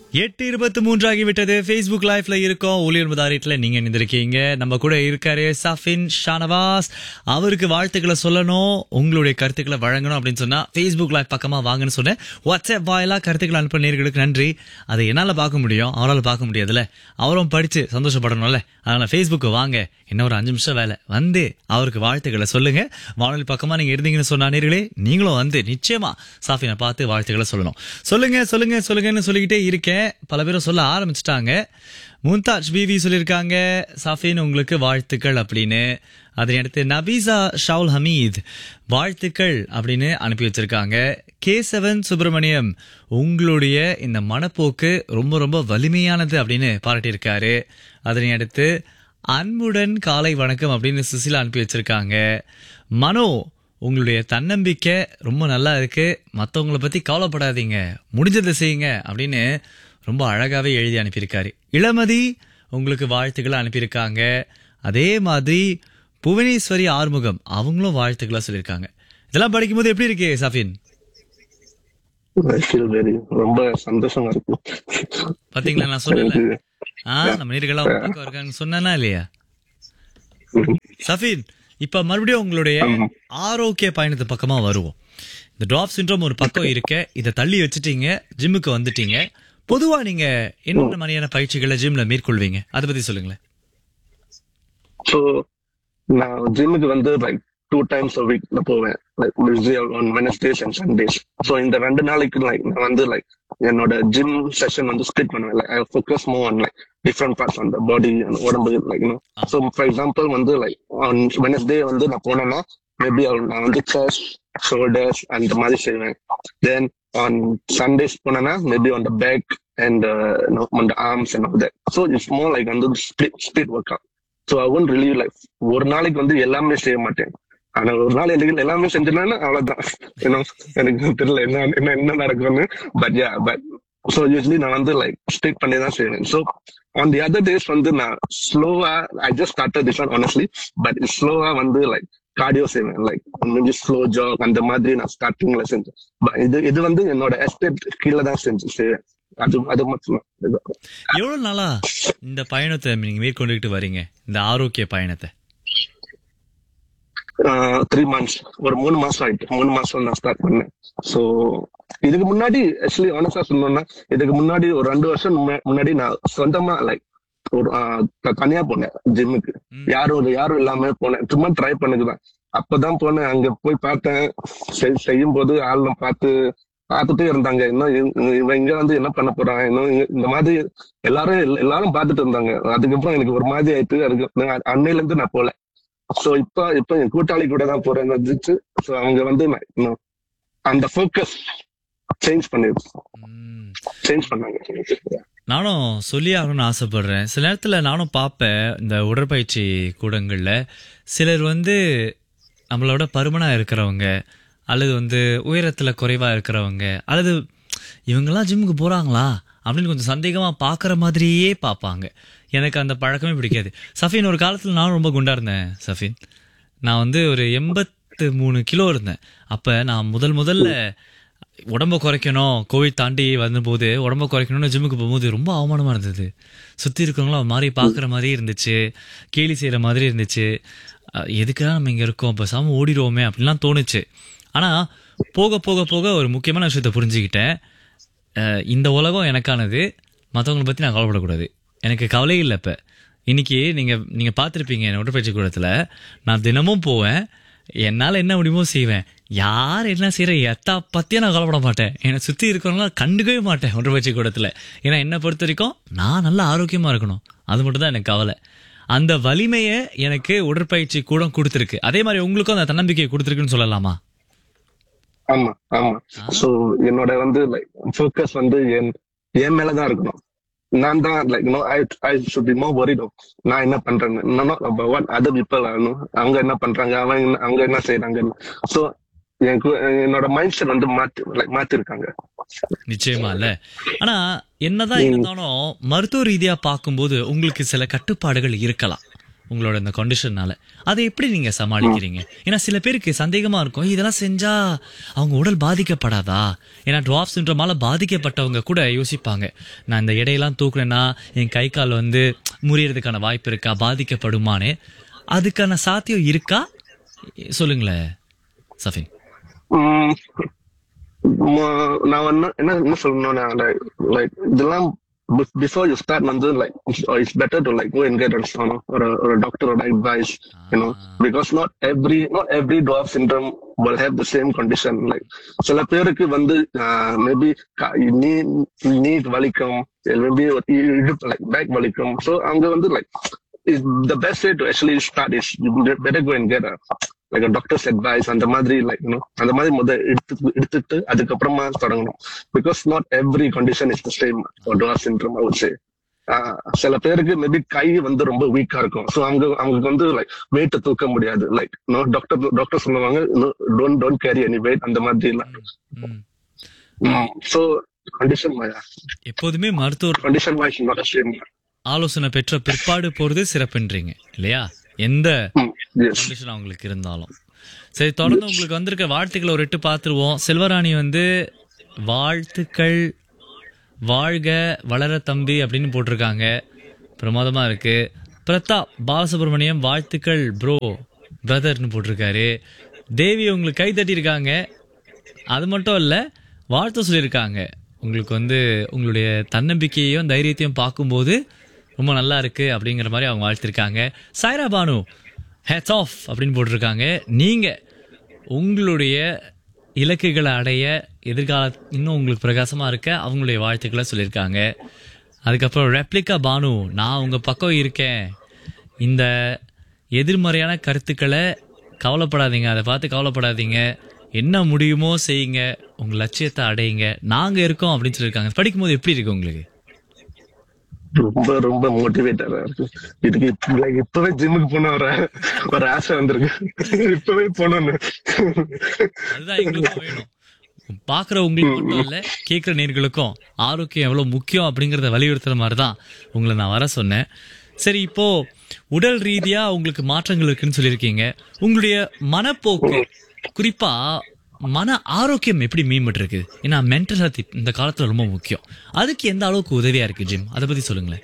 எட்டு இருபத்தி மூன்று ஆகிவிட்டது Facebook லைவ்ல இருக்கோம் ஊழியர் முதாரிட்ல நீங்க இணைந்திருக்கீங்க நம்ம கூட இருக்காரு சஃபின் ஷானவாஸ் அவருக்கு வாழ்த்துக்களை சொல்லணும் உங்களுடைய கருத்துக்களை வழங்கணும் அப்படின்னு சொன்னா Facebook லைவ் பக்கமா வாங்கன்னு சொன்னேன் வாட்ஸ்அப் வாயிலா கருத்துக்களை அனுப்ப நேர்களுக்கு நன்றி அதை என்னால பார்க்க முடியும் அவரால் பார்க்க முடியாதுல்ல அவரும் படிச்சு சந்தோஷப்படணும்ல அதனால Facebook வாங்க இன்னும் ஒரு அஞ்சு நிமிஷம் வேலை வந்து அவருக்கு வாழ்த்துக்களை சொல்லுங்க வானொலி பக்கமா நீங்க இருந்தீங்கன்னு சொன்ன நேர்களே நீங்களும் வந்து நிச்சயமா சாஃபினை பார்த்து வாழ்த்துக்களை சொல்லணும் சொல்லுங்க சொல்லுங்க சொல்லுங்கன்னு சொல்லிக்கிட்டே இருக்கேன் பல பேரும் சொல்ல ஆரம்பிச்சிட்டாங்க மும்தாஜ் பிவி சொல்லியிருக்காங்க சாஃபின் உங்களுக்கு வாழ்த்துக்கள் அப்படின்னு அதனை அடுத்து நபீசா ஷவுல் ஹமீத் வாழ்த்துக்கள் அப்படின்னு அனுப்பி வச்சிருக்காங்க கேசவன் சுப்பிரமணியம் உங்களுடைய இந்த மனப்போக்கு ரொம்ப ரொம்ப வலிமையானது அப்படின்னு பாராட்டியிருக்காரு அதனை அடுத்து அன்புடன் காலை வணக்கம் அப்படின்னு சுசிலா அனுப்பி வச்சிருக்காங்க மனோ உங்களுடைய தன்னம்பிக்கை ரொம்ப நல்லா இருக்கு மற்றவங்களை பத்தி கவலைப்படாதீங்க முடிஞ்சதை செய்யுங்க அப்படின்னு ரொம்ப அழகாவே எழுதி அனுப்பியிருக்காரு இளமதி உங்களுக்கு வாழ்த்துக்களை அனுப்பியிருக்காங்க அதே மாதிரி புவனேஸ்வரி ஆறுமுகம் அவங்களும் வாழ்த்துக்களா சொல்லியிருக்காங்க இதெல்லாம் படிக்கும்போது எப்படி இருக்கு சஃபின் I feel very ரொம்ப சந்தோஷமா இருக்கு பாத்தீங்களா நான் சொன்னேன்ல ஆ நம்ம நீர்கள்லாம் ஒரு பக்கம் இருக்காங்கன்னு சொன்னேனா இல்லையா சஃபின் இப்ப மறுபடியும் உங்களுடைய ஆரோக்கிய பயணத்து பக்கமா வருவோம் இந்த டிராப் சிண்ட்ரோம் ஒரு பக்கம் இருக்க இதை தள்ளி வச்சுட்டீங்க ஜிம்முக்கு வந்துட்டீங்க பொதுவா நீங்க என்னென்ன மாதிரியான பயிற்சிகளை ஜிம்ல மேற்கொள்வீங்க அதை பத்தி சொல்லுங்களேன் ஸோ நான் ஜிம்முக்கு வந்து like two times a week நான் போவேன் like on Wednesdays and Sundays so இந்த ரெண்டு நாளைக்கு லைக் நான் வந்து லைக் என்னோட ஜிம் செஷன் வந்து ஸ்பிளிட் பண்ணுவேன் like I focus more on like different parts on the body உடம்பு லைக் ஸோ ஃபார் எக்ஸாம்பிள் வந்து லைக் ஆன் வெனஸ்டே வந்து நான் போனேன்னா மேபி நான் வந்து செஸ்ட் ஷோல்டர்ஸ் அந்த மாதிரி செய்வேன் தென் ஆன் சண்டேஸ் போனேன்னா maybe on the back and on the arms and all that so it's more like வந்து split split workout so I won't relieve life ஒரு நாளைக்கு வந்து எல்லாமே செய்ய மாட்டேன் ஆனா ஒரு நாள் எனக்கு எல்லாமே செஞ்சிடனா அவ்வளவுதான் ஏன்னா எனக்கு தெரியல என்ன என்ன என்ன நடக்கும்னு but yeah but so usually நான் வந்து லைக் ஸ்ட்ரிக் பண்ணி தான் செய்வேன் so on the other days வந்து நான் ஸ்லோவா I just start this one honestly but ஸ்லோவா வந்து லைக் கார்டியோ செய்வேன் லைக் கொஞ்சம் ஸ்லோ ஜாக் அந்த மாதிரி நான் ஸ்டார்டிங்ல செஞ்சேன் But இது இது வந்து என்னோட எஸ்டேட் கீழே தான் செஞ்சு செய்வேன் அது அது மட்டும் எவ்வளவு நாளா இந்த பயணத்தை நீங்க மேற்கொண்டுகிட்டு வரீங்க இந்த ஆரோக்கிய பயணத்தை த்ரீ மந்த்ஸ் ஒரு மூணு மாசம் ஆயிட்டு மூணு மாசம் நான் ஸ்டார்ட் பண்ணேன் ஸோ இதுக்கு முன்னாடி ஆக்சுவலி ஆனஸ்டா சொல்லணும்னா இதுக்கு முன்னாடி ஒரு ரெண்டு வருஷம் முன்ன- முன்னாடி நான் சொந்தமா லைக் ஒரு ஆஹ், த- தனியா போனேன் ஜிம்முக்கு ம். யாரும் ஒரு யாரும் இல்லாம போனேன் சும்மா ட்ரை பண்ணுக்குதான் அப்பதான் போனேன் அங்க போய் பார்த்தேன் செய்- செய்யும் போது ஆளும் பார்த்து பார்த்துட்டே இருந்தாங்க இன்னும் இவ- இவன் இங்க வந்து என்ன பண்ண போறான் இன்னும் இங்க- இந்த மாதிரி எல்லாரும் எல்லா- எல்லாரும் பார்த்துட்டு இருந்தாங்க அதுக்கப்புறம் எனக்கு ஒரு மாதிரி ஆயிட்டு அதுக்கு நான் அன்னையில இருந்து நான் போல சோ இப்ப இப்ப என் கூட்டாளி கூட தான் போறேன் வந்துச்சு சோ அவங்க வந்து நான் இன்னும் அந்த ஃபோக்கஸ் சேஞ்ச் பண்ணிருச்சு ம். சேஞ்ச் பண்ணாங்க நானும் சொல்லி ஆகணும்னு ஆசைப்படுறேன் சில நேரத்தில் நானும் பார்ப்பேன் இந்த உடற்பயிற்சி கூடங்களில் சிலர் வந்து நம்மளோட பருமனாக இருக்கிறவங்க அல்லது வந்து உயரத்தில் குறைவாக இருக்கிறவங்க அல்லது இவங்கெல்லாம் ஜிம்முக்கு போகிறாங்களா அப்படின்னு கொஞ்சம் சந்தேகமாக பார்க்குற மாதிரியே பார்ப்பாங்க எனக்கு அந்த பழக்கமே பிடிக்காது சஃபின் ஒரு காலத்தில் நானும் ரொம்ப குண்டா இருந்தேன் சஃபின் நான் வந்து ஒரு எண்பத்து மூணு கிலோ இருந்தேன் அப்போ நான் முதல் முதல்ல உடம்ப குறைக்கணும் கோவிட் தாண்டி வந்தபோது உடம்ப குறைக்கணும்னு ஜிம்முக்கு போகும்போது ரொம்ப அவமானமா இருந்தது சுற்றி இருக்கிறவங்களும் ஒரு மாதிரி பார்க்குற மாதிரி இருந்துச்சு கேலி செய்கிற மாதிரி இருந்துச்சு அஹ் எதுக்குடா நம்ம இங்கே இருக்கோம் பேசாமல் ஓடிடுவோமே அப்படின்லாம் தோணுச்சு ஆனால் போக போக போக ஒரு முக்கியமான விஷயத்தை புரிஞ்சுக்கிட்டேன் அஹ் இந்த உலகம் எனக்கானது மற்றவங்களை பற்றி நான் கவலைப்படக்கூடாது எனக்கு கவலையே இல்லை இப்போ இன்னைக்கு நீங்கள் நீங்கள் பார்த்துருப்பீங்க என் உடற்பயிற்சி கூடத்தில் நான் தினமும் போவேன் என்னால் என்ன முடியுமோ செய்வேன் யார் என்ன செய்கிற எத்தா பற்றியும் நான் கவலைப்பட மாட்டேன் என்னை சுற்றி இருக்கிறவங்களாம் கண்டுக்கவே மாட்டேன் உடற்பயிற்சி கூடத்தில் ஏன்னா என்னை பொறுத்த வரைக்கும் நான் நல்லா ஆரோக்கியமாக இருக்கணும் அது மட்டும் தான் எனக்கு கவலை அந்த வலிமையை எனக்கு உடற்பயிற்சி கூட கொடுத்துருக்கு அதே மாதிரி உங்களுக்கும் அந்த தன்னம்பிக்கையை கொடுத்துருக்குன்னு சொல்லலாமா ஆமா ஆமா சோ என்னோட வந்து லைக் ஃபோக்கஸ் வந்து என் என் மேலதான் இருக்கணும் நான் தான் like no I I should be more worried of நான் என்ன பண்றேன்னு வாட் அதர் பீப்பிள் ஆகணும் அவங்க என்ன பண்றாங்க அவங்க என்ன- அவங்க என்ன செய்யறாங்க சோ எனக்கு என்னோட மைண்ட் செட் வந்து மாத்தி லைக் மாத்திருக்காங்க நிச்சயமா இல்ல ஆனா என்னதான் இருந்தாலும் மருத்துவ ரீதியா பார்க்கும்போது உங்களுக்கு சில கட்டுப்பாடுகள் இருக்கலாம் உங்களோட இந்த கண்டிஷன்னால அதை எப்படி நீங்க சமாளிக்கிறீங்க ஏன்னா சில பேருக்கு சந்தேகமா இருக்கும் இதெல்லாம் செஞ்சா அவங்க உடல் பாதிக்கப்படாதா ஏன்னா ட்ராப் சிண்ட்ரோமால பாதிக்கப்பட்டவங்க கூட யோசிப்பாங்க நான் இந்த எடையெல்லாம் தூக்குனேன்னா என் கை கால் வந்து முறியறதுக்கான வாய்ப்பு இருக்கா பாதிக்கப்படுமான்னு அதுக்கான சாத்தியம் இருக்கா சொல்லுங்களேன் சஃபின் உம் ம- நான் என்ன என்ன என்ன சொல்லணும்னா லைக் லைக் இதெல்லாம் பிஃபோர் யூ ஸ்டார்ட் வந்து like it's better to like go and get ஒரு ஒரு டாக்டரோட advice you know because not every not every top syndrome will have the same condition like சில பேருக்கு வந்து மேபி நீ நீ வலிக்கும் மேபி இடுப்பு லைக் பேக் வலிக்கும் ஸோ அங்க வந்து like is the best way to actually start is you better go and get a like a doctor's advice அந்த மாதிரி like you know அந்த மாதிரி முத எடுத்து எடுத்துட்டு அதுக்கப்புறமா தொடங்கணும் because not every condition is the same door syndrome I would say ah சில பேருக்கு மேபி கை வந்து ரொம்ப வீக்கா இருக்கும் ஸோ அவங்க அவங்களுக்கு வந்து லைக் வெயிட் தூக்க முடியாது லைக் நோ டாக்டர் டாக்டர் சொல்லுவாங்க don't don't carry any weight அந்த மாதிரி ம். ஸோ கண்டிஷன் எப்போதுமே மருத்துவர் கண்டிஷன் வைஸ் நாட் சேம் ஆலோசனை பெற்ற பிற்பாடு போறது சிறப்புன்றீங்க இல்லையா எந்த எஸ் கண்டிஷன் அவங்களுக்கு இருந்தாலும் சரி தொடர்ந்து உங்களுக்கு வந்திருக்க வாழ்த்துக்களை ஒரு எட்டு பார்த்துருவோம் செல்வராணி வந்து வாழ்த்துக்கள் வாழ்க வளர தம்பி அப்படின்னு போட்டிருக்காங்க பிரமாதமா இருக்கு பிரதாப் பாலசுப்ரமணியம் வாழ்த்துக்கள் ப்ரோ பிரதர்னு போட்டிருக்காரு தேவி உங்களுக்கு கை தட்டியிருக்காங்க அது மட்டும் இல்ல வாழ்த்து சொல்லியிருக்காங்க உங்களுக்கு வந்து உங்களுடைய தன்னம்பிக்கையையும் தைரியத்தையும் பார்க்கும்போது ரொம்ப நல்லா இருக்கு அப்படிங்கிற மாதிரி அவங்க வாழ்த்திருக்காங்க சாய்ரா பானு ஹேட்ஸ் ஆஃப் அப்படின்னு போட்டிருக்காங்க நீங்க உங்களுடைய இலக்குகளை அடைய எதிர்கால இன்னும் உங்களுக்கு பிரகாசமா இருக்க அவங்களுடைய வாழ்த்துக்களை சொல்லியிருக்காங்க அதுக்கப்புறம் ரெப்ளிகா பானு நான் உங்க பக்கம் இருக்கேன் இந்த எதிர்மறையான கருத்துக்களை கவலைப்படாதீங்க அதை பார்த்து கவலைப்படாதீங்க என்ன முடியுமோ செய்யுங்க உங்க லட்சியத்தை அடையுங்க நாங்க இருக்கோம் அப்படின்னு சொல்லியிருக்காங்க படிக்கும்போது எப்படி இருக்கு உங்களுக்கு ரொம்ப ரொம்ப மோட்டிவேட்டரா இருக்கு இதுக்கு இப்ப- like இப்பவே ஜிம்முக்கு போன ஒரு ஒரு ஆசை வந்திருக்கு இப்பவே போனோன்னு அதுதான் எங்களுக்கும் வேணும் பாக்குற உங்களுக்கு மட்டும் இல்ல கேட்கிற நேர்களுக்கும் ஆரோக்கியம் எவ்வளவு முக்கியம் அப்படிங்கறத வலியுறுத்துற மாதிரி தான் உங்களை நான் வர சொன்னேன் சரி இப்போ உடல் ரீதியா உங்களுக்கு மாற்றங்கள் இருக்குன்னு சொல்லியிருக்கீங்க உங்களுடைய மனப்போக்கு குறிப்பா மன ஆரோக்கியம் எப்படி மேம்பட்டு இருக்கு ஏன்னா மென்டல் ஹெல்த் இந்த காலத்துல ரொம்ப முக்கியம் அதுக்கு எந்த அளவுக்கு உதவியா இருக்கு ஜிம் அதை பத்தி சொல்லுங்களேன்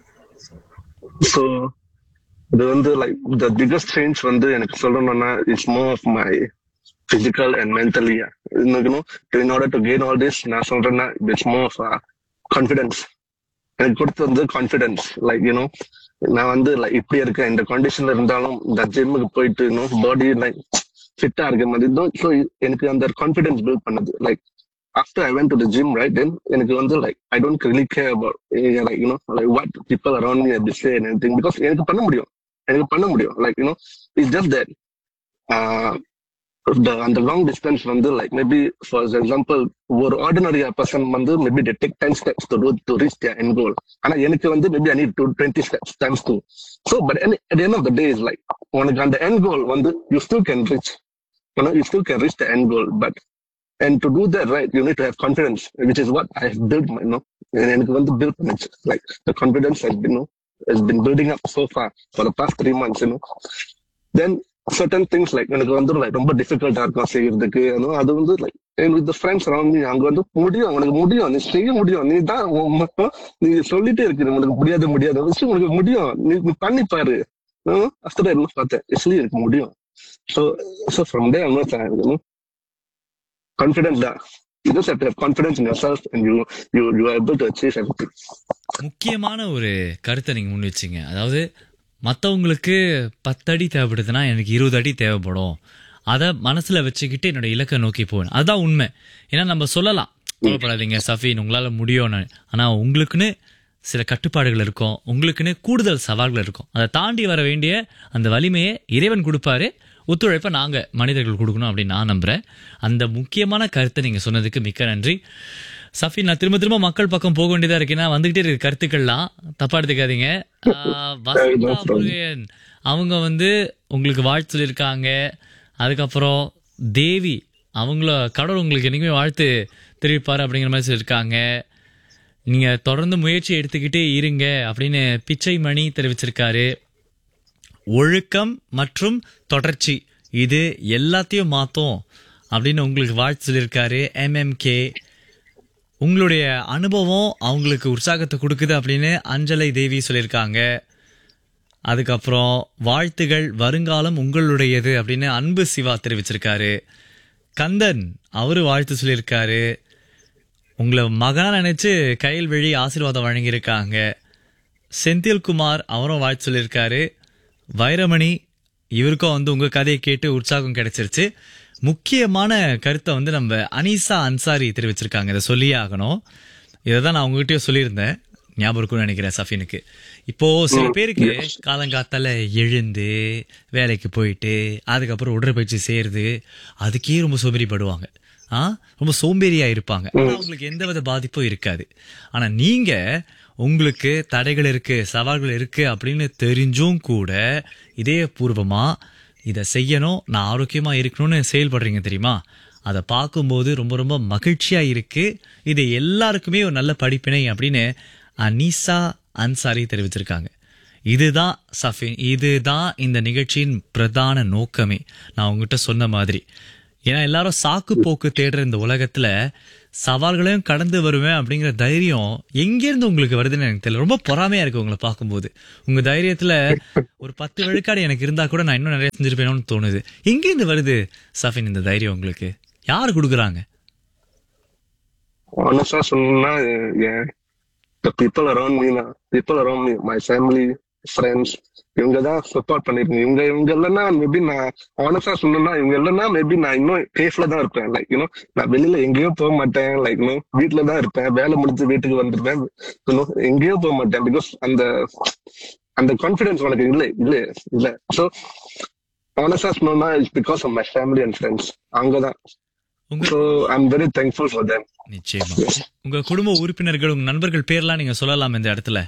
ஸோ இது வந்து லைக் த பிகஸ்ட் சேஞ்ச் வந்து எனக்கு சொல்லணும்னா it's more of my physical and mentally இன்னும் in order to gain all this நான் சொல்றேன்னா இட்ஸ் மோர் ஆஃப் கான்ஃபிடன்ஸ் எனக்கு கொடுத்து வந்து கான்ஃபிடன்ஸ் லைக் யூனோ நான் வந்து லைக் இப்படி இருக்கேன் இந்த கண்டிஷன்ல இருந்தாலும் இந்த ஜிம்முக்கு போயிட்டு இன்னும் பாடி லைக் ஃபிட்டா இருக்க மாதிரி ஸோ எனக்கு அந்த கான்ஃபிடன்ஸ் பில்ட் பண்ணுது like after I went to the gym, right, then எனக்கு வந்து like I don't really care about eh, like you know like what people around me have to say and anything because எனக்கு பண்ண முடியும் எனக்கு பண்ண முடியும் like you know it's just that uh, the அந்த long distance வந்து like maybe for example ஒரு ordinary person வந்து maybe they take 10 steps to do to reach their end goal ஆனா எனக்கு வந்து maybe I need to 20 steps times two so but any- at the end of the day is like உனக்கு அந்த end goal வந்து you still can reach you know you still can reach the end goal but and to do that right you need to have confidence which is what i have built my you know and எனக்கு வந்து build பண்ணுச்சு like the confidence has been you know, has been building up so far for the past three months you know then certain things like எனக்கு வந்து like ரொம்ப டிஃபிகல்ட்டா இருக்கும் செய்யறதுக்கு you know, அது வந்து like and with the friends around me அங்க வந்து முடியும் உனக்கு முடியும் நீ செய்ய முடியும் நீ தான் உன் ம- நீ சொல்லிட்டே இருக்கிற உனக்கு முடியாது முடியாது விஷயம் உனக்கு முடியும் நீ நீ பண்ணி பாரு அஃப்டர் என்ன பார்த்தேன் ஆக்சுவலி எனக்கு முடியும் so so from day I'm confidence தான் you just have to have confidence in yourself and you you you are able to achieve everything முக்கியமான ஒரு கருத்தை நீங்க முன் வச்சீங்க அதாவது மற்றவங்களுக்கு பத்து அடி தேவைப்படுதுன்னா எனக்கு இருபது அடி தேவைப்படும் அதை மனசுல வச்சுக்கிட்டு என்னோட இலக்கை நோக்கி போவேன் அதுதான் உண்மை ஏன்னா நம்ம சொல்லலாம் கவலைப்படாதீங்க சஃபீன் உங்களால முடியும்னு ஆனா உங்களுக்குன்னு சில கட்டுப்பாடுகள் இருக்கும் உங்களுக்குன்னு கூடுதல் சவால்கள் இருக்கும் அதை தாண்டி வர வேண்டிய அந்த வலிமையை இறைவன் கொடுப்பாரு ஒத்துழைப்பை நாங்க மனிதர்கள் கொடுக்கணும் அப்படின்னு நான் நம்புறேன் அந்த முக்கியமான கருத்தை நீங்க சொன்னதுக்கு மிக்க நன்றி சஃபி நான் திரும்ப திரும்ப மக்கள் பக்கம் போக வேண்டியதா இருக்கு ஏன்னா வந்துகிட்டே இருக்கு கருத்துக்கள்லாம் தப்பா எடுத்துக்காதீங்க ஆஹ், வசந்தா முருகன் அவங்க வந்து உங்களுக்கு வாழ்த்து சொல்லியிருக்காங்க அதுக்கப்புறம் தேவி அவங்கள கடவுள் உங்களுக்கு என்னைக்குமே வாழ்த்து தெரிவிப்பாரு அப்படிங்கிற மாதிரி சொல்லியிருக்காங்க நீங்க தொடர்ந்து முயற்சி எடுத்துக்கிட்டே இருங்க அப்படின்னு பிச்சை மணி தெரிவிச்சிருக்காரு ஒழுக்கம் மற்றும் தொடர்ச்சி இது எல்லாத்தையும் மாத்தும் அப்படின்னு உங்களுக்கு வாழ்த்து சொல்லியிருக்காரு எம்எம்கே உங்களுடைய அனுபவம் அவங்களுக்கு உற்சாகத்தை கொடுக்குது அப்படின்னு அஞ்சலை தேவி சொல்லியிருக்காங்க அதுக்கப்புறம் வாழ்த்துகள் வருங்காலம் உங்களுடையது அப்படின்னு அன்பு சிவா தெரிவிச்சிருக்காரு கந்தன் அவரு வாழ்த்து சொல்லியிருக்காரு உங்களை மகனா நினைச்சு கையில் விழி ஆசீர்வாதம் வழங்கியிருக்காங்க செந்தில்குமார் அவரும் வாழ்த்து சொல்லியிருக்காரு வைரமணி இவருக்கும் வந்து உங்க கதையை கேட்டு உற்சாகம் கிடைச்சிருச்சு முக்கியமான கருத்தை வந்து நம்ம அனீசா அன்சாரி தெரிவிச்சிருக்காங்க இதை சொல்லியே ஆகணும் இதை தான் நான் உங்ககிட்டயும் சொல்லியிருந்தேன் ஞாபகம் இருக்கும்னு நினைக்கிறேன் சஃபினுக்கு இப்போ சில பேருக்கு காலங்காத்தால எழுந்து வேலைக்கு போயிட்டு அதுக்கப்புறம் உடற்பயிற்சி செய்யறது அதுக்கே ரொம்ப சோம்பேறிப்படுவாங்க ஆ ரொம்ப சோம்பேறியா இருப்பாங்க ஆனா அவங்களுக்கு எந்த வித பாதிப்பும் இருக்காது ஆனா நீங்க உங்களுக்கு தடைகள் இருக்கு சவால்கள் இருக்கு அப்படின்னு தெரிஞ்சும் கூட இதயபூர்வமா இதை செய்யணும் நான் ஆரோக்கியமா இருக்கணும்னு செயல்படுறீங்க தெரியுமா அதை பார்க்கும்போது ரொம்ப ரொம்ப மகிழ்ச்சியா இருக்கு இது எல்லாருக்குமே ஒரு நல்ல படிப்பினை அப்படின்னு அனிசா அன்சாரி தெரிவிச்சிருக்காங்க இதுதான் சஃபின் இதுதான் இந்த நிகழ்ச்சியின் பிரதான நோக்கமே நான் உங்ககிட்ட சொன்ன மாதிரி ஏன்னா எல்லாரும் சாக்கு போக்கு தேடுற இந்த உலகத்துல சவால்களையும் கடந்து வருவேன் அப்படிங்கிற தைரியம் எங்கிருந்து உங்களுக்கு வருதுன்னு எனக்கு தெரியல ரொம்ப பொறாமையா இருக்கு உங்களை பார்க்கும்போது உங்க தைரியத்துல ஒரு பத்து விழுக்காடு எனக்கு இருந்தா கூட நான் இன்னும் நிறைய செஞ்சிருப்பேனோன்னு தோணுது எங்கிருந்து வருது சஃபின் இந்த தைரியம் உங்களுக்கு யார் கொடுக்குறாங்க ஆனஸ்டா சொல்லணும்னா என் the people around me na people around me my family friends இவங்க தான் சப்போர்ட் பண்ணிருக்கீங்க இவங்க இவங்க இல்லைன்னா மேபி நான் ஆனஸ்டா சொல்லணும்னா இவங்க இல்லைன்னா மேபி நான் இன்னும் சேஃப்ல தான் இருப்பேன் லைக் யூனோ நான் வெளியில எங்கேயும் போக மாட்டேன் லைக் யூனோ வீட்டுல தான் இருப்பேன் வேலை முடிஞ்சு வீட்டுக்கு வந்துருப்பேன் யூனோ எங்கேயும் போக மாட்டேன் பிகாஸ் அந்த அந்த கான்பிடன்ஸ் உனக்கு இல்ல இல்ல இல்ல ஸோ ஆனஸ்டா சொல்லணும்னா it's because of my family and friends அங்கதான் உங்க so I am very thankful for them நிச்சயமா உங்க குடும்ப உறுப்பினர்கள் உங்க நண்பர்கள் பேர்லாம் நீங்க சொல்லலாம் இந்த இடத்துல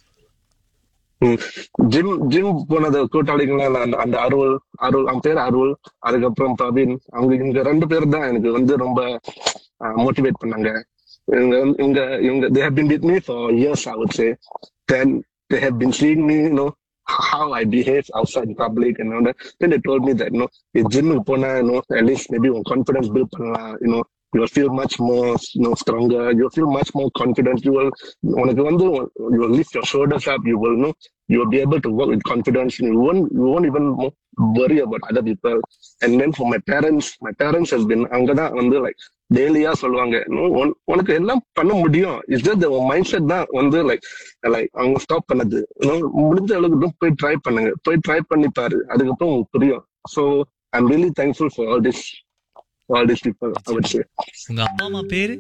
ஜிம் ஜிம் போனது கூட்டாளிங்களா நான் அந்த அருள் அருள் அவன் பேர் அருள் அதுக்கப்புறம் பிரவீன் அவங்க இவங்க ரெண்டு பேர் தான் எனக்கு வந்து ரொம்ப மோட்டிவேட் பண்ணாங்க இவங்க வந்து- இவங்க இவங்க they have been with me for years I would say then they have been seeing me you know how I behave outside in public and all that then they told me that you know if gym போனா you know at least maybe உன் confidence build பண்ணலாம் you know you will feel much more you know stronger you will feel much more confident you will உனக்கு வந்து you will lift your shoulders up you will know you will be able to work with confidence you won't you won't even worry about other people and then for my parents my parents has been அங்கதான் வந்து like டெய்லியா சொல்லுவாங்க "No, உன்- உனக்கு எல்லாம் பண்ண முடியும் is just mind set தான் வந்து லைக் லைக் அவங்க ஸ்டாப் பண்ணது You know, முடிஞ்ச அளவுக்கு போய் ட்ரை பண்ணுங்க போய் ட்ரை பண்ணி பாரு அதுக்கப்புறம் உங்களுக்கு புரியும் so I am really thankful for all this all this people or உங்க அப்பா அம்மா பேரு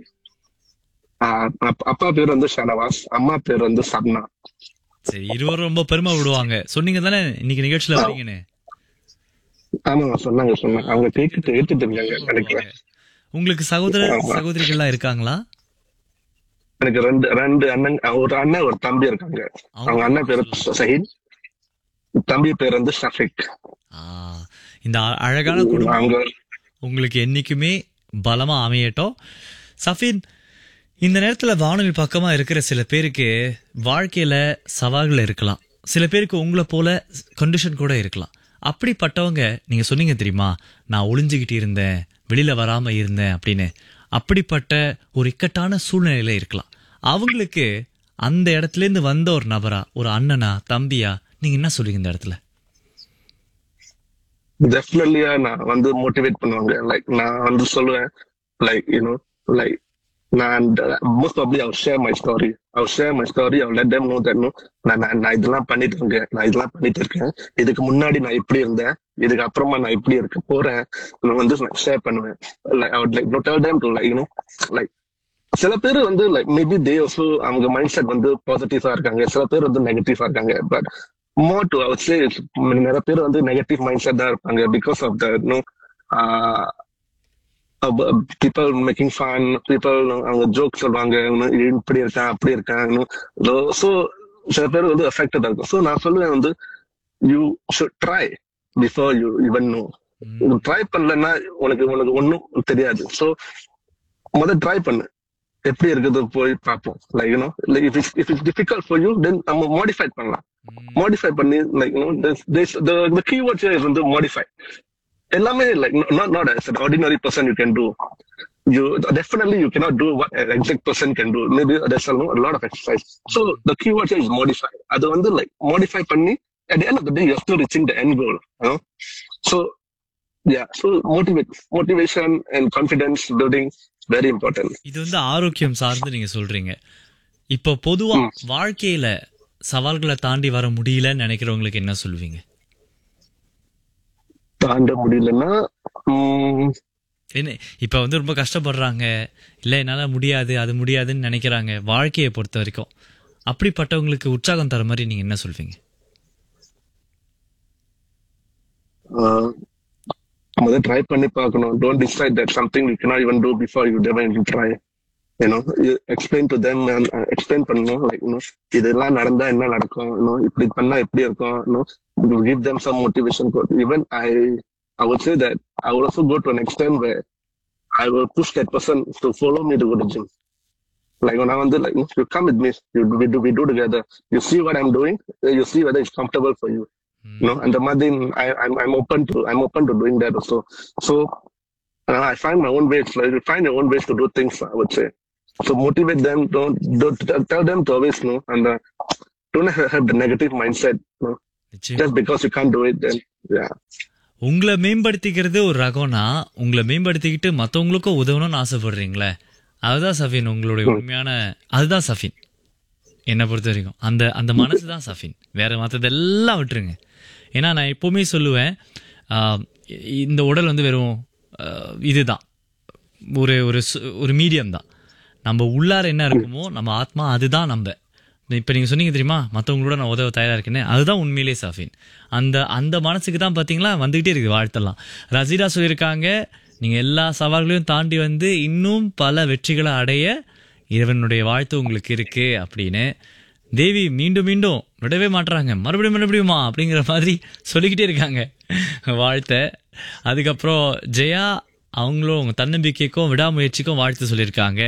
அப்பா பேர் வந்து ஷனவாஸ் அம்மா பேர் வந்து சப்னா சரி இருவரும் ரொம்ப பெருமை விடுவாங்க சொன்னீங்க தானே இன்னைக்கு நிகழ்ச்சியில வரீங்கன்னு ஆமாங்க சொன்னாங்க சொன்னாங்க அவங்க கேட்டுட்டு ஏத்துட்டு இருக்காங்க நினைக்கிறேன் உங்களுக்கு சகோதர ஆமா. சகோதரிகள்லாம் இருக்காங்களா எனக்கு ரெண்டு ரெண்டு அண்ணன் ஒரு அண்ணன் ஒரு தம்பி இருக்காங்க அவங்க அண்ணன் பேரு சஹித் தம்பி பேர் வந்து ஷஃபிக் ஆ, இந்த அ- அழகான குடும்பம் அவங்க உங்களுக்கு என்னைக்குமே பலமா அமையட்டும் சஃபின் இந்த நேரத்துல வானொலி பக்கமா இருக்கிற சில பேருக்கு வாழ்க்கையில சவால்கள் இருக்கலாம் சில பேருக்கு உங்களை போல கண்டிஷன் கூட இருக்கலாம் அப்படிப்பட்டவங்க நீங்க சொன்னீங்க தெரியுமா நான் ஒளிஞ்சுக்கிட்டு இருந்தேன் வெளியில வராம இருந்தேன் அப்படின்னு அப்படிப்பட்ட ஒரு இக்கட்டான சூழ்நிலையில இருக்கலாம் அவங்களுக்கு அந்த இடத்துல இருந்து வந்த ஒரு நபரா ஒரு அண்ணனா தம்பியா நீங்க என்ன சொல்றீங்க இந்த இடத்துல டெஃபினெட்லியா நான் வந்து மோட்டிவேட் பண்ணுவாங்க லைக் நான் வந்து சொல்லுவேன் லைக் யூனோ லைக் நான் most probably or share my story or share my story or let them know that no நான் நான் நான் இதெல்லாம் பண்ணிட்டு இருக்கேன் நான் இதெல்லாம் பண்ணிட்டு இருக்கேன் இதுக்கு முன்னாடி நான் இப்படி இருந்தேன் இதுக்கு அப்புறமா நான் இப்படி இருக்க போறேன் நான் வந்து ஷேர் பண்ணுவேன் like or like no tell them to like you know like சில பேர் வந்து லைக் மேபி தே ஆல்சோ அவங்க மைண்ட் செட் வந்து பாசிட்டிவா இருக்காங்க சில பேர் வந்து நெகட்டிவா இருக்காங்க பட் மோர் டு அவர் சே நிறைய பேர் வந்து நெகட்டிவ் மைண்ட் செட் தான் இருப்பாங்க because of the no people making fun people அவங்க ஜோக் சொல்லுவாங்க இன்னும் இப்படி இருக்கான் அப்படி இருக்கான் ஸோ சில பேர் வந்து அஃபெக்டட் இருக்கும் ஸோ நான் சொல்லுவேன் வந்து you should try before you even know try பண்ணலன்னா உனக்கு உனக்கு ஒன்றும் தெரியாது ஸோ முதல் ட்ரை பண்ணு எப்படி இருக்குது போய் பார்ப்போம் like you know if it's if it's difficult for you then நம்ம மாடிஃபை பண்ணலாம் மாடிஃபை பண்ணி like the keyword here is வந்து modify எல்லாமே like not not as an ordinary person you can do you definitely you cannot do what an exact person can do maybe there's a, lo- a lot of exercise so the keyword here is modify அது வந்து like modify பண்ணி at the end of the day you're still reaching the end goal you know so yeah so motivate motivation and confidence building very important இது வந்து ஆரோக்கியம் சார்ந்து நீங்க சொல்றீங்க இப்போ பொதுவா வாழ்க்கையில சவால்களை தாண்டி வர முடியலன்னு நினைக்கிறவங்களுக்கு என்ன சொல்லுவீங்க தாண்ட முடியலன்னா உம், என்ன இப்ப வந்து ரொம்ப கஷ்டப்படுறாங்க இல்ல என்னால முடியாது அது முடியாதுன்னு நினைக்கிறாங்க வாழ்க்கையை பொறுத்த வரைக்கும் அப்படிப்பட்டவங்களுக்கு உற்சாகம் தர மாதிரி நீங்க என்ன சொல்வீங்க uh, முதல்ல ட்ரை பண்ணி பார்க்கணும் don't decide that something you cannot even do before you never even try you know you explain to them and uh, explain பண்ணணும் like you know இதெல்லாம் நடந்தா என்ன நடக்கும் you know இப்படி பண்ணா எப்படி இருக்கும் you know you give them some motivation quote. even i i would say that i would also go to an extent where i will push that person to follow me to go to gym like when I want to like you come with me, you we do we do together. You see what I'm doing, you see whether it's comfortable for you. You know, and the mother, I, I'm I'm open to I'm open to doing that also. So uh, I find my own ways. Like, you find your own ways to do things. I would say. So motivate them. Don't don't tell- tell them to always know and uh, don't have, have the negative mindset. You know, நிச்சயம். just because you can't do it, then yeah. உங்களை மேம்படுத்திக்கிறது ஒரு ரகம்னா உங்களை மேம்படுத்திக்கிட்டு மத்தவங்களுக்கும் உதவணும்னு ஆசைப்படுறீங்களே அதுதான் சஃபின் உங்களுடைய உண்மையான அதுதான் சஃபின் என்னை பொறுத்த வரைக்கும் அந்த அந்த மனசு தான் சஃபின் வேற மற்றதெல்லாம் விட்டுருங்க ஏன்னா நான் எப்பவுமே சொல்லுவேன் ஆஹ், இந்த உடல் வந்து வெறும் ஆஹ், இதுதான் ஒரு ஒரு சு- ஒரு மீடியம் தான் நம்ம உள்ளார என்ன இருக்குமோ நம்ம ஆத்மா அதுதான் நம்ம இப்போ நீங்கள் சொன்னீங்க தெரியுமா மற்றவங்களோட நான் உதவ தயாராக இருக்கேன்னு அதுதான் உண்மையிலே சாஃபின் அந்த அந்த மனசுக்கு தான் பார்த்தீங்களா வந்துக்கிட்டே இருக்குது வாழ்த்தெல்லாம் ரசீரா சொல்லியிருக்காங்க நீங்கள் எல்லா சவால்களையும் தாண்டி வந்து இன்னும் பல வெற்றிகளை அடைய இறைவனுடைய வாழ்த்து உங்களுக்கு இருக்கு அப்படின்னு தேவி மீண்டும் மீண்டும் விடவே மாட்றாங்க மறுபடியும் மறுபடியுமா அப்படிங்கிற மாதிரி சொல்லிக்கிட்டே இருக்காங்க வாழ்த்த அதுக்கப்புறம் ஜெயா அவங்களும் அவங்க தன்னம்பிக்கைக்கும் விடாமுயற்சிக்கும் வாழ்த்து சொல்லியிருக்காங்க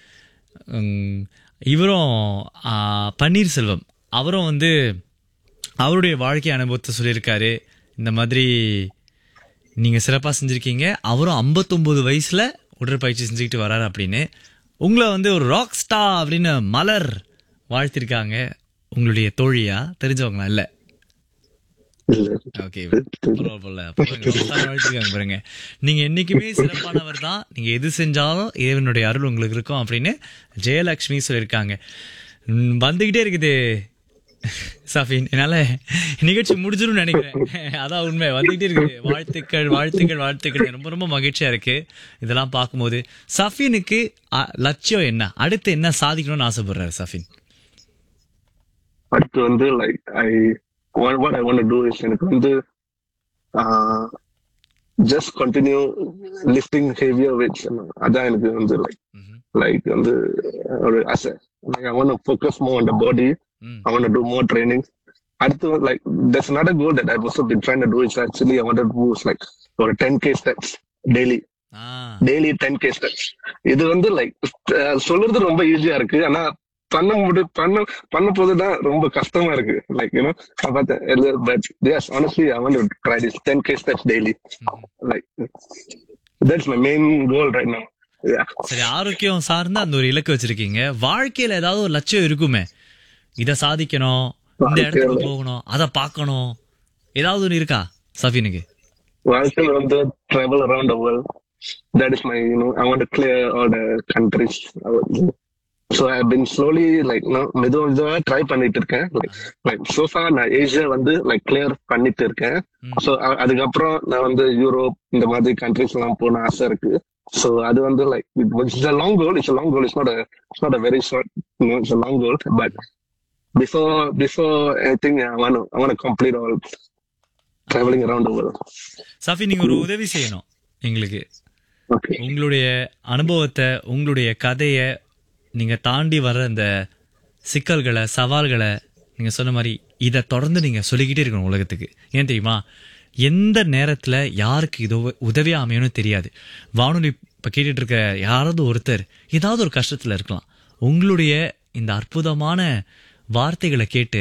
உம், இவரும் ஆ, பன்னீர்செல்வம் அவரும் வந்து அவருடைய வாழ்க்கை அனுபவத்தை சொல்லியிருக்காரு இந்த மாதிரி நீங்கள் சிறப்பாக செஞ்சுருக்கீங்க அவரும் 59 வயசில் உடற்பயிற்சி செஞ்சுக்கிட்டு வராரு அப்படின்னு உங்களை வந்து ஒரு ராக் ஸ்டார் அப்படின்னு மலர் வாழ்த்திருக்காங்க உங்களுடைய தோழியா தெரிஞ்சவங்களா இல்லை ஓகே பரவாயில்ல வாழ்த்துக்காங்க பாருங்க நீங்க என்னைக்குமே சிறப்பானவர் தான் நீங்க எது செஞ்சாலும் இறைவனுடைய அருள் உங்களுக்கு இருக்கும் அப்படின்னு ஜெயலட்சுமி சொல்லியிருக்காங்க ம், வந்துகிட்டே இருக்குது சஃபின் என்னால நிகழ்ச்சி முடிஞ்சிடும் நினைக்கிறேன் அதான் உண்மை வந்துகிட்டே இருக்குது வாழ்த்துக்கள் வாழ்த்துக்கள் வாழ்த்துக்கள் ரொம்ப ரொம்ப மகிழ்ச்சியா இருக்கு இதெல்லாம் பார்க்கும்போது சஃபினுக்கு அ, லட்சியம் என்ன அடுத்து என்ன சாதிக்கணும்னு ஆசைப்படுறாரு சஃபின் அடுத்து வந்து like I what I want to is எனக்கு வந்து just continue lifting heavier weights அதான் எனக்கு வந்து லைக் ம்ஹும். லைக் வந்து ஒரு ஆசை like I want focus more on the body ம். I want to more training அடுத்து like there's another goal that I've also been trying to do is actually I want to do is like ஒரு ten K steps daily ah daily ten K steps இது வந்து like சொல்றது ரொம்ப ஈஸியா இருக்கு ஆனா பண்ண முடி பண்ண பண்ண போதுதான் ரொம்ப கஷ்டமா இருக்கு லைக் யூனோ பார்த்தேன் but yes honestly I want try this ten K steps daily like that's my main goal right now சரி ஆரோக்கியம் சார்ந்து அந்த ஒரு இலக்கு வச்சிருக்கீங்க வாழ்க்கையில ஏதாவது ஒரு லட்சியம் இருக்குமே இத சாதிக்கணும் இந்த இடத்துக்கு போகணும் அத பார்க்கணும் ஏதாவது ஒன்று இருக்கா சஃபினுக்கு வாழ்க்கையில் வந்து travel around the world that is my you know I want to clear all the countries I would- so I've been slowly like you know மெதுவா மெதுவா ட்ரை பண்ணிட்டு இருக்கேன் like like so far நான் ஏசியா வந்து like clear பண்ணிட்டு இருக்கேன் so அ- அதுக்கப்புறம் நான் வந்து யூரோப் இந்த மாதிரி கண்ட்ரிஸ் எல்லாம் போன ஆசை இருக்கு so அது வந்து like it was- it's a long goal it's a long goal it's not a it's not a very short you know it's a long goal but before before anything I want to I want to complete all traveling around the world Safi நீங்க ஒரு உதவி செய்யணும் எங்களுக்கு okay உங்களுடைய அனுபவத்தை உங்களுடைய கதையை நீங்க தாண்டி வர்ற இந்த சிக்கல்களை சவால்களை நீங்க சொன்ன மாதிரி இதை தொடர்ந்து நீங்க சொல்லிக்கிட்டே இருக்கணும் உலகத்துக்கு ஏன் தெரியுமா எந்த நேரத்துல யாருக்கு இது உ- உதவியா அமையும்னு தெரியாது வானொலி இப்ப கேட்டுட்டு இருக்க யாராவது ஒருத்தர் ஏதாவது ஒரு கஷ்டத்துல இருக்கலாம் உங்களுடைய இந்த அற்புதமான வார்த்தைகளை கேட்டு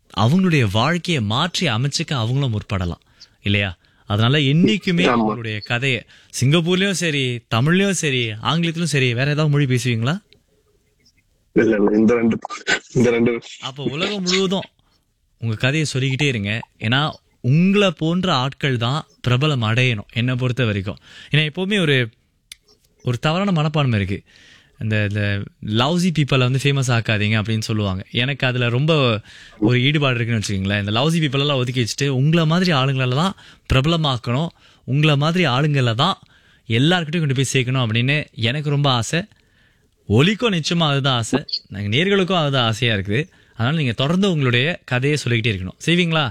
அவங்களுடைய வாழ்க்கையை மாற்றி அமைச்சுக்க அவங்களும் முற்படலாம் இல்லையா அதனால என்னைக்குமே ஆமா. உங்களுடைய கதையை சிங்கப்பூர்லயும் சரி தமிழ்லயும் சரி ஆங்கிலத்திலும் சரி வேற ஏதாவது மொழி பேசுவீங்களா இல்ல இல்ல இந்த ரெண்டு இந்த ரெண்டு அப்போ உலகம் முழுவதும் உங்க கதையை சொல்லிக்கிட்டே இருங்க ஏன்னா உங்களை போன்ற ஆட்கள் தான் பிரபலம் அடையணும் என்னை பொறுத்த வரைக்கும் ஏன்னா எப்பவுமே ஒரு ஒரு தவறான மனப்பான்மை இருக்கு இந்த இந்த லவ்ஸி பீப்பிளை வந்து ஃபேமஸ் ஆக்காதீங்க அப்படின்னு சொல்லுவாங்க எனக்கு அதுல ரொம்ப ஒரு ஈடுபாடு இருக்குன்னு வச்சுக்கோங்களேன் இந்த லவ்ஸி பீப்பிள் எல்லாம் ஒதுக்கி வச்சுட்டு உங்களை மாதிரி ஆளுங்களை தான் பிரபலமாக்கணும் உங்களை மாதிரி ஆளுங்களை தான் எல்லாருக்கிட்டையும் கொண்டு போய் சேர்க்கணும் அப்படின்னு எனக்கு ரொம்ப ஆசை ஒலிக்கும் நிச்சயமா அதுதான் ஆசை நாங்க நேர்களுக்கும் அதுதான் ஆசையா இருக்குது அதனால நீங்க தொடர்ந்து உங்களுடைய கதையை சொல்லிக்கிட்டே இருக்கணும் செய்வீங்களா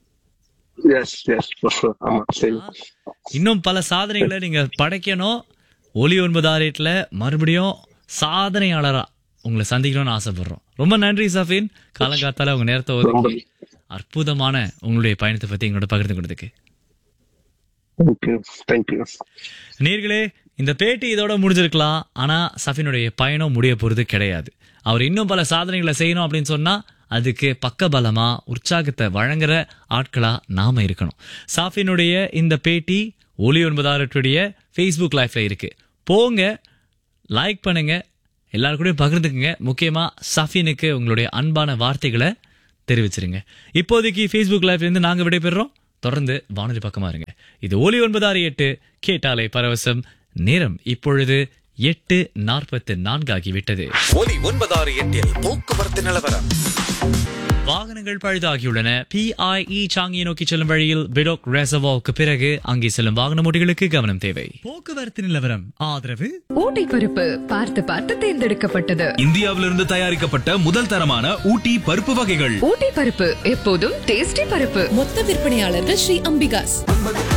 எஸ் எஸ் ஆமா சரி இன்னும் பல சாதனைகளை நீங்க படைக்கணும் ஒலி ஒன்பது ஆறு மறுபடியும் சாதனையாளரா உங்களை சந்திக்கணும்னு ஆசைப்படுறோம் ரொம்ப நன்றி சஃபின் காலங்காத்தால உங்க நேரத்தை ரொம்ப ஒதுக்கி அற்புதமான உங்களுடைய பயணத்தை பத்தி எங்களோட பகிர்ந்து கொண்டதுக்கு தேங்க்யூ தேங்க்யூ நேர்களே இந்த பேட்டி இதோட முடிஞ்சிருக்கலாம் ஆனா சஃபினுடைய பயணம் முடிய போறது கிடையாது அவர் இன்னும் பல சாதனைகளை செய்யணும் அப்படின்னு சொன்னா அதுக்கு பக்கபலமா உற்சாகத்தை வழங்குற ஆட்களா நாம இருக்கணும் சாஃபினுடைய இந்த பேட்டி ஒலி ஒன்பதாயிரத்துடைய ஃபேஸ்புக் லைஃப்ல இருக்கு போங்க லைக் பண்ணுங்க எல்லாரும் கூடயும் பகிர்ந்துக்குங்க முக்கியமா சஃபினுக்கு உங்களுடைய அன்பான வார்த்தைகளை தெரிவிச்சிருங்க இப்போதைக்கு ஃபேஸ்புக் லைவ்ல இருந்து நாங்க விடைபெறுறோம் தொடர்ந்து வானொலி பக்கமா இருங்க இது ஒலி ஒன்பதாறு எட்டு கேட்டாலே பரவசம் நேரம் இப்பொழுது எட்டு நாற்பத்து நான்கு ஆகிவிட்டது ஒலி ஒன்பதாறு எட்டில் போக்குவரத்து நிலவரம் வாகனங்கள் பழுதாகியுள்ளன பிஐஇ சாங்கியை நோக்கி செல்லும் வழியில் பிடோக் ரெசவாவுக்கு பிறகு அங்கே செல்லும் வாகன ஓட்டிகளுக்கு கவனம் தேவை போக்குவரத்து நிலவரம் ஆதரவு ஊட்டி பருப்பு பார்த்து பார்த்து தேர்ந்தெடுக்கப்பட்டது இந்தியாவிலிருந்து தயாரிக்கப்பட்ட முதல் தரமான ஊட்டி பருப்பு வகைகள் ஊட்டி பருப்பு எப்போதும் டேஸ்டி பருப்பு மொத்த விற்பனையாளர்கள் ஸ்ரீ அம்பிகாஸ்